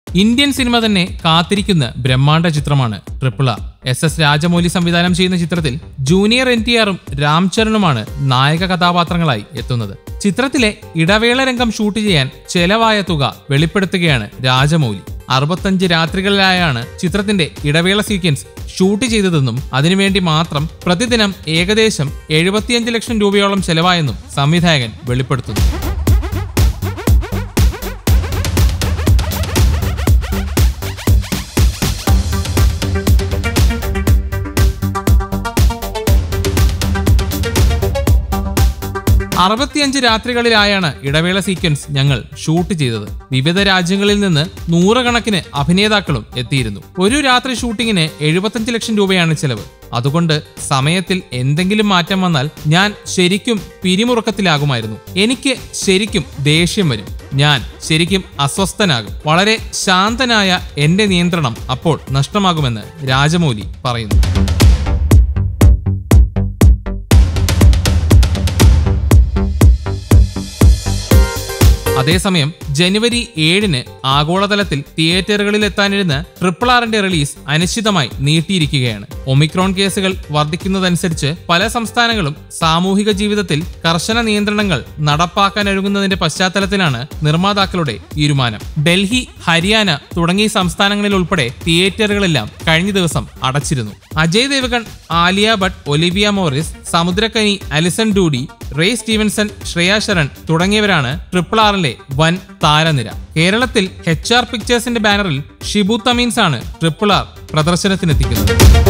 Indian cinema തന്നെ കാത്തിരിക്കുന്ന ബ്രഹ്മാണ്ഡ ചിത്രമാണ് triple R S S Rajamouli സംവിധാനം ചെയ്യുന്ന ചിത്രത്തിൽ ജൂനിയർ എൻ ടി ആറും രാംചരണുമാണ് നായക കഥാപാത്രങ്ങളായി എത്തുന്നത് ചിത്രത്തിലെ ഇടവേള രംഗം ഷൂട്ട് ചെയ്യാൻ ചെലവായ തുക വെളിപ്പെടുത്തുകയാണ് രാജമൗലി അറുപത്തഞ്ച് രാത്രികളിലായാണ് ചിത്രത്തിന്റെ ഇടവേള സീക്വൻസ് ഷൂട്ട് ചെയ്തതെന്നും അതിനുവേണ്ടി മാത്രം പ്രതിദിനം ഏകദേശം എഴുപത്തിയഞ്ച് ലക്ഷം രൂപയോളം ചെലവായെന്നും സംവിധായകൻ വെളിപ്പെടുത്തുന്നു അറുപത്തിയഞ്ച് രാത്രികളിലായാണ് ഇടവേള സീക്വൻസ് ഞങ്ങൾ ഷൂട്ട് ചെയ്തത് വിവിധ രാജ്യങ്ങളിൽ നിന്ന് നൂറുകണക്കിന് അഭിനേതാക്കളും എത്തിയിരുന്നു ഒരു രാത്രി ഷൂട്ടിങ്ങിന് എഴുപത്തഞ്ച് ലക്ഷം രൂപയാണ് ചെലവ് അതുകൊണ്ട് സമയത്തിൽ എന്തെങ്കിലും മാറ്റം വന്നാൽ ഞാൻ ശരിക്കും പിരിമുറുക്കത്തിലാകുമായിരുന്നു എനിക്ക് ശരിക്കും ദേഷ്യം വരും ഞാൻ ശരിക്കും അസ്വസ്ഥനാകും വളരെ ശാന്തനായ എന്റെ നിയന്ത്രണം അപ്പോൾ നഷ്ടമാകുമെന്ന് രാജമൗലി പറയുന്നു അതേസമയം ജനുവരി ഏഴിന് ആഗോളതലത്തിൽ തിയേറ്ററുകളിൽ എത്താനിരുന്ന ട്രിപ്പിൾ ആറിന്റെ റിലീസ് അനിശ്ചിതമായി നീട്ടിയിരിക്കുകയാണ് ഒമിക്രോൺ കേസുകൾ വർദ്ധിക്കുന്നതനുസരിച്ച് പല സംസ്ഥാനങ്ങളും സാമൂഹിക ജീവിതത്തിൽ കർശന നിയന്ത്രണങ്ങൾ നടപ്പാക്കാനൊരുങ്ങുന്നതിന്റെ പശ്ചാത്തലത്തിലാണ് നിർമ്മാതാക്കളുടെ തീരുമാനം ഡൽഹി ഹരിയാന തുടങ്ങിയ സംസ്ഥാനങ്ങളിൽ ഉൾപ്പെടെ തിയേറ്ററുകളെല്ലാം കഴിഞ്ഞ ദിവസം അടച്ചിരുന്നു Ajay Devgn Alia Bhatt Olivia Morris Samuthirakani Alison Doody Ray Stevenson Shriya Saran തുടങ്ങിയവരാണ് ട്രിപ്പിൾ ആറിലെ വൻ താരനിര കേരളത്തിൽ എച്ച് ആർ പിക്ചേഴ്സിന്റെ ബാനറിൽ ഷിബു തമീൻസ് ആണ് ട്രിപ്പിൾ ആർ പ്രദർശനത്തിനെത്തിക്കുന്നത്